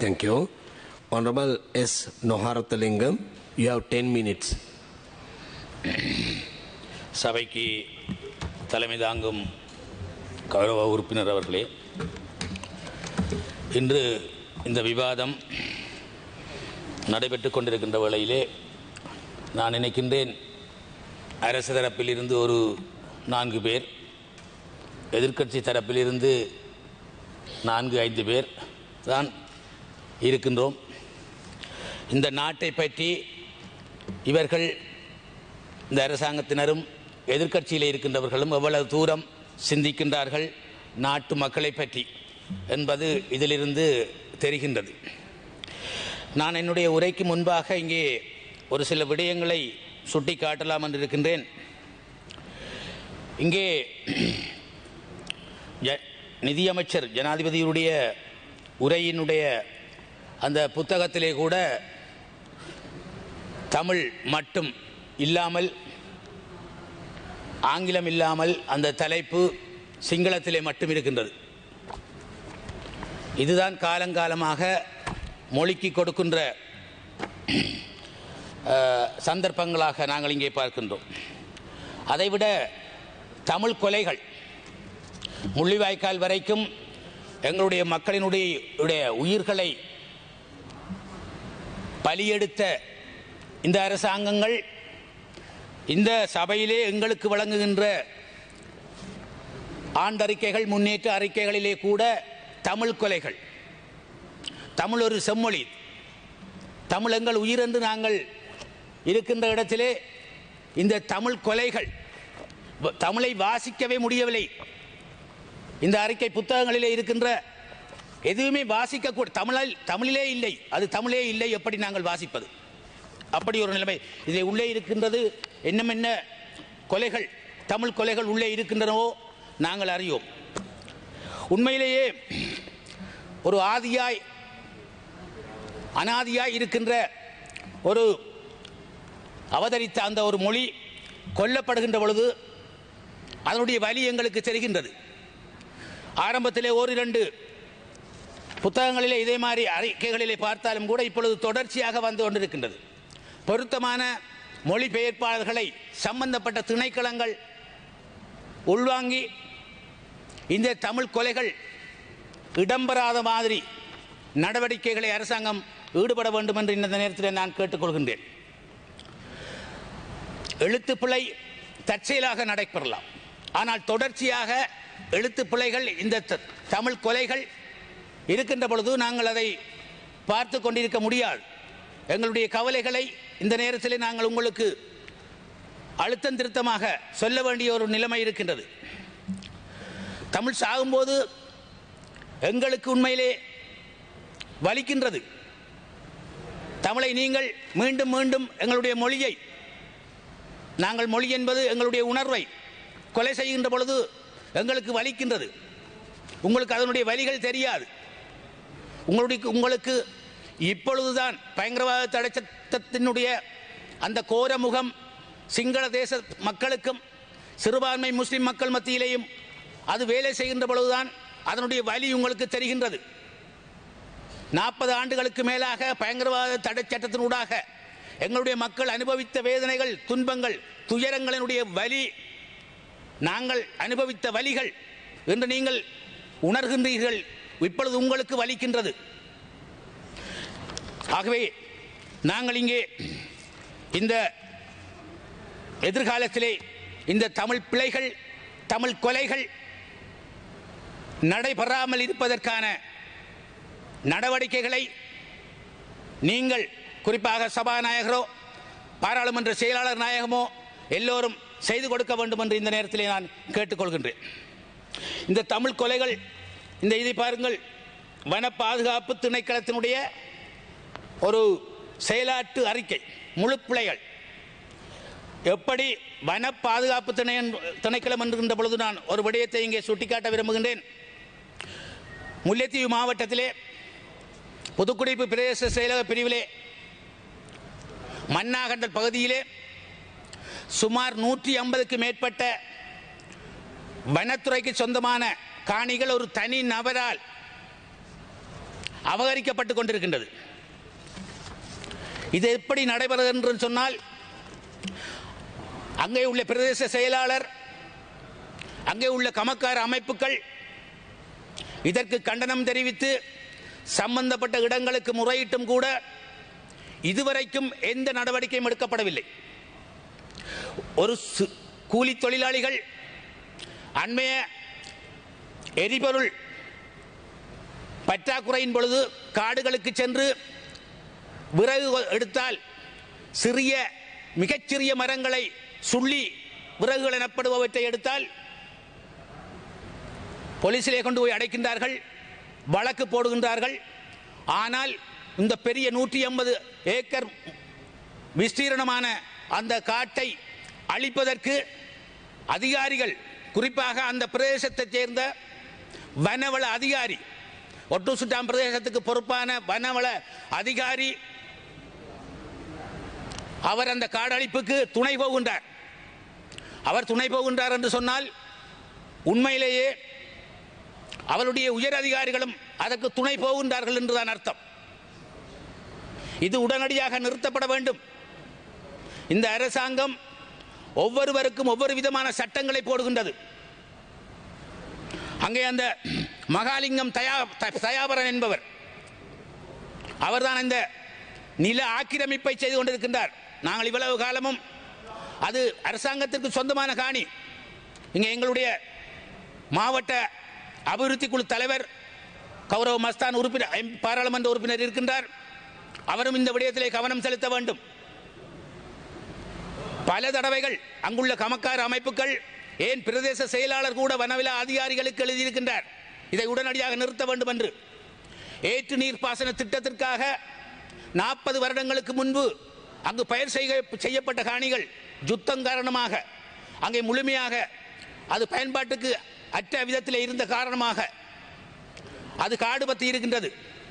Thank you. Honorable S. Noharatalingam, you have 10 minutes. சபைக்கு தலைமை தாங்கும் கௌரவ உறுப்பினர் அவர்களே இன்று இந்த விவாதம் நடைபெற்று கொண்டிருக்கின்ற வேளையிலே நான் நினைக்கின்றேன் அரசு தரப்பிலிருந்து ஒரு நான்கு பேர் எதிர்க்கட்சி தரப்பிலிருந்து நான்கு ஐந்து பேர் தான் இருக்கின்றோம் இந்த நாட்டை பற்றி இவர்கள் இந்த அரசாங்கத்தினரும் எதிர்க்கட்சியில் இருக்கின்றவர்களும் எவ்வளவு தூரம் சிந்திக்கின்றார்கள் நாட்டு மக்களை பற்றி என்பது இதிலிருந்து தெரிகின்றது நான் என்னுடைய உரைக்கு முன்பாக இங்கே ஒரு சில விடயங்களை சுட்டி காட்டலாம் என்று இருக்கின்றேன் இங்கே ஜ- நிதியமைச்சர் ஜனாதிபதியுடைய உரையினுடைய அந்த புத்தகத்திலே கூட தமிழ் மட்டும் இல்லாமல் ஆங்கிலம் இல்லாமல் அந்த தலைப்பு சிங்களத்திலே மட்டும் இருக்கின்றது இதுதான் காலங்காலமாக மொழிக்கு கொடுக்கின்ற அஹ், சந்தர்ப்பங்களாக நாங்கள் இங்கே பார்க்கின்றோம் அதைவிட தமிழ் கொலைகள் முள்ளிவாய்க்கால் வரைக்கும் எங்களுடைய மக்களினுடைய உடைய உயிர்களை பலியெடுத்த இந்த அரசாங்கங்கள் இந்த சபையிலே எங்களுக்கு வழங்குகின்ற ஆண்டறிக்கைகள் முன்னேற்ற அறிக்கைகளிலே கூட தமிழ் கொலைகள் தமிழ் ஒரு செம்மொழி தமிழ் எங்கள் உயிர் என்று நாங்கள் இருக்கின்ற இடத்திலே இந்த தமிழ் கொலைகள் வ- தமிழை வாசிக்கவே முடியவில்லை இந்த அறிக்கை புத்தகங்களிலே இருக்கின்ற எதுவுமே வாசிக்க தமிழில் தமிழிலே இல்லை அது தமிழே இல்லை எப்படி நாங்கள் வாசிப்பது அப்படி ஒரு நிலைமை இதில் உள்ளே இருக்கின்றது என்னமென்ன கொலைகள் தமிழ் கொலைகள் உள்ளே இருக்கின்றனவோ நாங்கள் அறியோம் உண்மையிலேயே ஒரு ஆதியாய் அனாதியாய் இருக்கின்ற ஒரு அவதரித்த அந்த ஒரு மொழி கொல்லப்படுகின்ற பொழுது அதனுடைய வலி எங்களுக்கு தெரிகின்றது ஆரம்பத்திலே ஓரிரண்டு புத்தகங்களிலே இதே மாதிரி அறிக்கைகளிலே பார்த்தாலும் கூட இப்பொழுது தொடர்ச்சியாக வந்து கொண்டிருக்கின்றது பொருத்தமான மொழிபெயர்ப்பாளர்களை சம்பந்தப்பட்ட திணைக்களங்கள் உள்வாங்கி இந்த தமிழ் கொலைகள் இடம்பெறாத மாதிரி நடவடிக்கைகளை அரசாங்கம் ஈடுபட வேண்டும் என்று இந்த நேரத்தில் நான் கேட்டுக்கொள்கின்றேன் எழுத்து பிழை தற்செயலாக நடைபெறலாம் ஆனால் தொடர்ச்சியாக எழுத்து பிழைகள் இந்த த- தமிழ் கொலைகள் இருக்கின்ற பொழுது நாங்கள் அதை பார்த்து கொண்டிருக்க முடியாது எங்களுடைய கவலைகளை இந்த நேரத்தில் நாங்கள் உங்களுக்கு அழுத்தம் திருத்தமாக சொல்ல வேண்டிய ஒரு நிலைமை இருக்கின்றது தமிழ் சாகும்போது எங்களுக்கு உண்மையிலே வலிக்கின்றது தமிழை நீங்கள் மீண்டும் மீண்டும் எங்களுடைய மொழியை நாங்கள் மொழி என்பது எங்களுடைய உணர்வை கொலை செய்கின்ற பொழுது எங்களுக்கு வலிக்கின்றது உங்களுக்கு அதனுடைய வலிகள் தெரியாது உங்களுடைய உங்களுக்கு இப்பொழுதுதான் பயங்கரவாத தடை சட்டத்தினுடைய அந்த கோர முகம் சிங்கள தேச மக்களுக்கும் சிறுபான்மை முஸ்லிம் மக்கள் மத்தியிலேயும் அது வேலை செய்கின்ற பொழுதுதான் அதனுடைய வலி உங்களுக்கு தெரிகின்றது நாற்பது ஆண்டுகளுக்கு மேலாக பயங்கரவாத தடை சட்டத்தினூடாக எங்களுடைய மக்கள் அனுபவித்த வேதனைகள் துன்பங்கள் துயரங்களினுடைய வலி நாங்கள் அனுபவித்த வலிகள் என்று நீங்கள் உணர்கின்றீர்கள் இப்பொழுது உங்களுக்கு வலிக்கின்றது ஆகவே நாங்கள் இங்கே இந்த எதிர்காலத்திலே இந்த தமிழ் பிழைகள் தமிழ் கொலைகள் நடைபெறாமல் இருப்பதற்கான நடவடிக்கைகளை நீங்கள் குறிப்பாக சபாநாயகரோ பாராளுமன்ற செயலாளர் நாயகமோ எல்லோரும் செய்து கொடுக்க வேண்டும் என்று இந்த நேரத்திலே நான் கேட்டுக்கொள்கின்றேன் இந்த தமிழ் கொலைகள் இந்த இதை பாருங்கள் வன பாதுகாப்பு திணைக்களத்தினுடைய ஒரு செயலாற்று அறிக்கை முழு பிழைகள் எப்படி வன பாதுகாப்பு திணை திணைக்களம் என்கின்ற பொழுது நான் ஒரு விடயத்தை இங்கே சுட்டிக்காட்ட விரும்புகின்றேன் முல்லைத்தீவு மாவட்டத்திலே புதுக்குடிப்பு பிரதேச செயலக பிரிவிலே மன்னாகண்டல் பகுதியிலே சுமார் நூற்றி ஐம்பதுக்கு மேற்பட்ட வனத்துறைக்கு சொந்தமான காணிகள் ஒரு தனி நபரால் அபகரிக்கப்பட்டு கொண்டிருக்கின்றது இது எப்படி நடைபெறுகிறது என்று சொன்னால் அங்கே உள்ள பிரதேச செயலாளர் அங்கே உள்ள கமக்கார அமைப்புகள் இதற்கு கண்டனம் தெரிவித்து சம்பந்தப்பட்ட இடங்களுக்கு முறையிட்டும் கூட இதுவரைக்கும் எந்த நடவடிக்கையும் எடுக்கப்படவில்லை ஒரு சு- கூலி தொழிலாளிகள் அண்மைய எரிபொருள் பற்றாக்குறையின் பொழுது காடுகளுக்கு சென்று விறகு எடுத்தால் சிறிய மிகச்சிறிய மரங்களை சுள்ளி விறகுகள் எனப்படுபவற்றை எடுத்தால் போலீசிலே கொண்டு போய் அடைக்கின்றார்கள் வழக்கு போடுகின்றார்கள் ஆனால் இந்த பெரிய நூற்றி ஐம்பது ஏக்கர் விஸ்தீரணமான அந்த காட்டை அழிப்பதற்கு அதிகாரிகள் குறிப்பாக அந்த பிரதேசத்தைச் சேர்ந்த வனவள அதிகாரி ஒட்டுசுட்டான் பிரதேசத்துக்கு பொறுப்பான வனவள அதிகாரி அவர் அந்த காடழிப்புக்கு துணை போகின்றார் அவர் துணை போகின்றார் என்று சொன்னால் உண்மையிலேயே அவருடைய உயர் அதிகாரிகளும் அதற்கு துணை போகின்றார்கள் என்றுதான் அர்த்தம் இது உடனடியாக நிறுத்தப்பட வேண்டும் இந்த அரசாங்கம் ஒவ்வொருவருக்கும் ஒவ்வொரு விதமான சட்டங்களை போடுகின்றது அங்கே அந்த மகாலிங்கம் தயா த- தயாபரன் என்பவர் அவர்தான் இந்த நில ஆக்கிரமிப்பை செய்து கொண்டிருக்கின்றார் நாங்கள் இவ்வளவு காலமும் அது அரசாங்கத்திற்கு சொந்தமான காணி இங்கே எங்களுடைய மாவட்ட அபிவிருத்தி குழு தலைவர் கௌரவ மஸ்தான் உறுப்பினர் எம்- பாராளுமன்ற உறுப்பினர் இருக்கின்றார் அவரும் இந்த விடயத்திலே கவனம் செலுத்த வேண்டும் பல தடவைகள் அங்குள்ள கமக்கார அமைப்புகள் ஏன் பிரதேச செயலாளர் கூட வனவிலா அதிகாரிகளுக்கு எழுதியிருக்கின்றார் இதை உடனடியாக நிறுத்த வேண்டும் என்று ஏற்று நீர் பாசன திட்டத்திற்காக நாற்பது வருடங்களுக்கு முன்பு அங்கு பயிர் செய்ய செய்யப்பட்ட காணிகள் யுத்தம் காரணமாக அங்கே முழுமையாக அது பயன்பாட்டுக்கு அற்ற விதத்தில் இருந்த காரணமாக அது காடு பற்றி இருக்கின்றது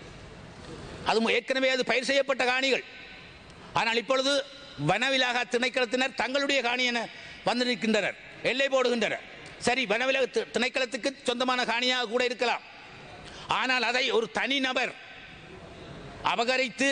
அது ஏற்கனவே அது பயிர் செய்யப்பட்ட காணிகள் ஆனால் இப்பொழுது வனவிலாக திணைக்களத்தினர் தங்களுடைய காணி என வந்து நிற்கின்றனர் எல்லை போடுகின்றனர் சரி வனவிலக தி- திணைக்களத்துக்கு சொந்தமான காணியாக கூட இருக்கலாம் ஆனால் அதை ஒரு தனிநபர் அபகரித்து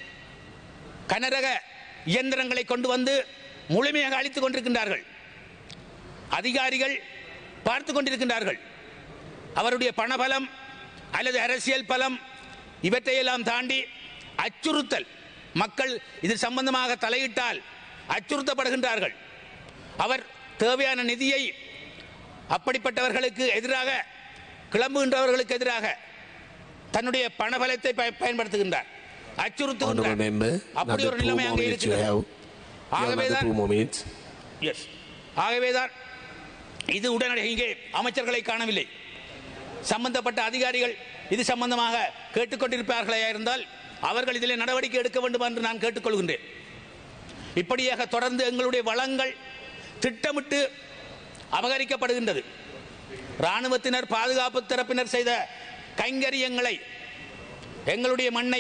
கனரக இயந்திரங்களை கொண்டு வந்து முழுமையாக அழித்துக் கொண்டிருக்கின்றார்கள் அதிகாரிகள் பார்த்து கொண்டிருக்கின்றார்கள் அவருடைய பணபலம் அல்லது அரசியல் பலம் இவற்றையெல்லாம் தாண்டி அச்சுறுத்தல் மக்கள் இது சம்பந்தமாக தலையிட்டால் அச்சுறுத்தப்படுகின்றார்கள் அவர் தேவையான நிதியை அப்படிப்பட்டவர்களுக்கு எதிராக கிளம்புகின்றவர்களுக்கு எதிராக தன்னுடைய பணபலத்தை பய- பயன்படுத்துகின்றார் Honourable அச்சுறுத்துகின்றார் member, அப்படி another ஒரு two நிலைமை more அங்கே minutes you இருக்கிறது have. You have another ஆகவேதான் two more minutes. எஸ் ஆகவேதான் இது உடனடியாக இங்கே அமைச்சர்களை காணவில்லை சம்பந்தப்பட்ட அதிகாரிகள் இது சம்பந்தமாக கேட்டுக்கொண்டிருப்பார்களே இருந்தால் அவர்கள் இதில் நடவடிக்கை எடுக்க வேண்டும் என்று நான் கேட்டுக்கொள்கின்றேன் இப்படியாக தொடர்ந்து எங்களுடைய வளங்கள் திட்டமிட்டு அபகரிக்கப்படுகின்றது இராணுவத்தினர் பாதுகாப்பு தரப்பினர் செய்த கைங்கரியங்களை எங்களுடைய மண்ணை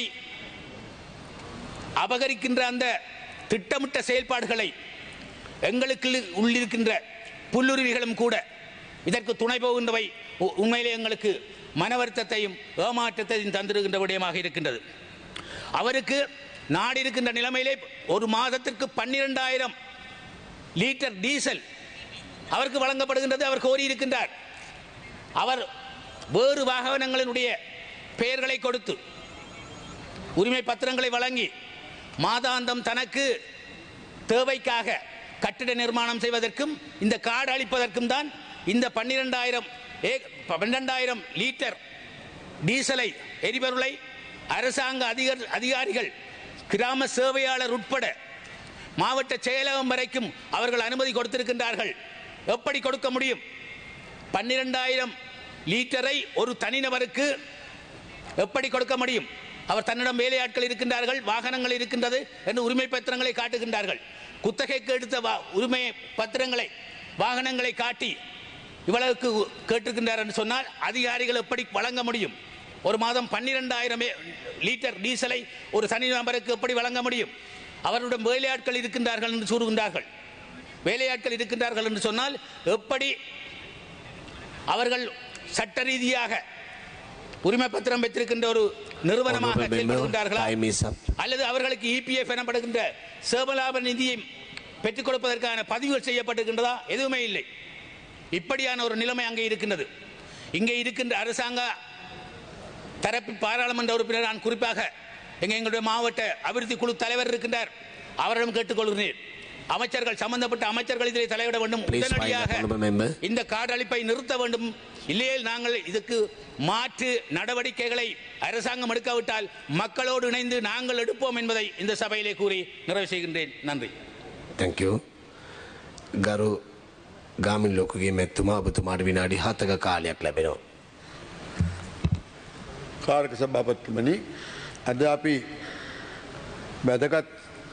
அபகரிக்கின்ற அந்த திட்டமிட்ட செயல்பாடுகளை எங்களுக்கு உள்ளிருக்கின்ற புல்லுருவிகளும் கூட இதற்கு துணை போகின்றவை உ- உண்மையிலே எங்களுக்கு மன வருத்தத்தையும் ஏமாற்றத்தையும் தந்திருக்கின்ற விடயமாக இருக்கின்றது அவருக்கு நாடு இருக்கின்ற நிலைமையிலே ஒரு மாதத்திற்கு பன்னிரெண்டாயிரம் லிட்டர் டீசல் அவருக்கு வழங்கப்படுகின்றது அவர் கோரியிருக்கின்றார் அவர் வேறு வாகனங்களினுடைய பெயர்களை கொடுத்து உரிமை பத்திரங்களை வழங்கி மாதாந்தம் தனக்கு தேவைக்காக கட்டிட நிர்மாணம் செய்வதற்கும் இந்த காடு அளிப்பதற்கும் தான் இந்த பன்னிரெண்டாயிரம் பன்னிரெண்டாயிரம் லிட்டர் டீசலை எரிபொருளை அரசாங்க அதிகார அதிகாரிகள் கிராம சேவையாளர் உட்பட மாவட்ட செயலகம் வரைக்கும் அவர்கள் அனுமதி கொடுத்திருக்கின்றார்கள் எப்படி கொடுக்க முடியும் பன்னிரெண்டாயிரம் லிட்டரை ஒரு தனிநபருக்கு எப்படி கொடுக்க முடியும் அவர் தன்னிடம் வேலையாட்கள் இருக்கின்றார்கள் வாகனங்கள் இருக்கின்றது என்று உரிமை பத்திரங்களை காட்டுகின்றார்கள் குத்தகைக்கு எடுத்த வா- உரிமை பத்திரங்களை வாகனங்களை காட்டி இவ்வளவுக்கு கேட்டிருக்கின்றார் என்று சொன்னால் அதிகாரிகள் எப்படி வழங்க முடியும் ஒரு மாதம் பன்னிரெண்டாயிரம் லிட்டர் டீசலை ஒரு தனி நபருக்கு எப்படி வழங்க முடியும் அவருடன் வேலையாட்கள் இருக்கின்றார்கள் என்று கூறுகின்றார்கள் வேலையாட்கள் இருக்கின்றார்கள் என்று சொன்னால் எப்படி அவர்கள் சட்ட ரீதியாக உரிமை பத்திரம் பெற்றிருக்கின்ற ஒரு நிறுவனமாக Honorable member, செயல்படுகின்றார்களா time is up. அல்லது அவர்களுக்கு இபிஎஃப் எனப்படுகின்ற சேமலாப நிதியை பெற்றுக் கொடுப்பதற்கான பதிவுகள் செய்யப்பட்டிருக்கின்றதா எதுவுமே இல்லை இப்படியான ஒரு நிலைமை அங்கே இருக்கின்றது இங்கே இருக்கின்ற அரசாங்க தரப்பு பாராளுமன்ற உறுப்பினர் நான் குறிப்பாக எங்க எங்களுடைய மாவட்ட அபிவிருத்தி குழு தலைவர் இருக்கின்றார் அவரிடம் கேட்டுக்கொள்கிறேன் அமைச்சர்கள் சம்பந்தப்பட்ட அமைச்சர்கள் இதிலே தலையிட வேண்டும் Please find the உடனடியாக honorable member. இந்த காடழிப்பை நிறுத்த வேண்டும் இல்லையேல் நாங்கள் இதுக்கு மாற்று நடவடிக்கைகளை அரசாங்கம் எடுக்காவிட்டால் மக்களோடு இணைந்து நாங்கள் எடுப்போம் என்பதை இந்த சபையிலே கூறி நிறைவு செய்கின்றேன் நன்றி Thank you. ගරු ගාමින් ලෝකගේ මැත්තුමා ඔබතුමාට විනාඩි හතක කාලයක් ලැබෙනවා. කාරක සභාපත්තුමනි අද අපි වැදගත්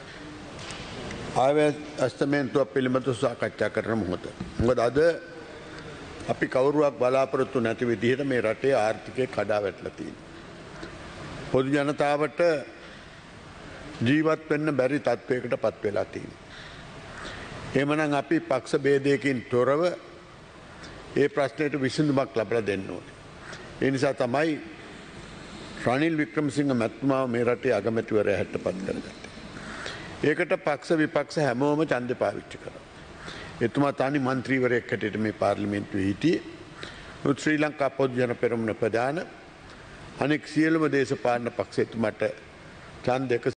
ආය අස්තමේන්තුවක් පිළිබඳ සාකච්ඡා කරන මොහොත. මොකද අද අපි කවුරුවක් බලාපොරොත්තු නැති විදිහට මේ රටේ ආර්ථිකය කඩා වැටලතිී. පොදු ජනතාවට ජීවත් වෙන්න බැරි තත්ත්වයකට පත් වෙලා තිීන්. එමනං අපි පක්ෂ බේදයකින් තොරව ඒ ප්‍රශ්නයට විසිඳුමක් ලබල දෙන්න ඕන. එනිසා තමයි රනිල් වික්‍රමසිංහ මැත්මාව මේ රටේ අගමැතිවරය හැට පත් කරගත්තේ. ඒකට පක්ෂ විපක්ෂ හැමෝම චන්ද පාවිච්චි කර. එතුමා තනි මන්ත්‍රීවරයක් හැටට මේ පාර්ලිමෙන්තු හිටිය නුත් ශ්‍රී ලංකා පොද් ජන පෙරමුණ ප්‍රධාන අනෙක් සියලුම දේශපාලන පක්ෂ එතුමට චන්දක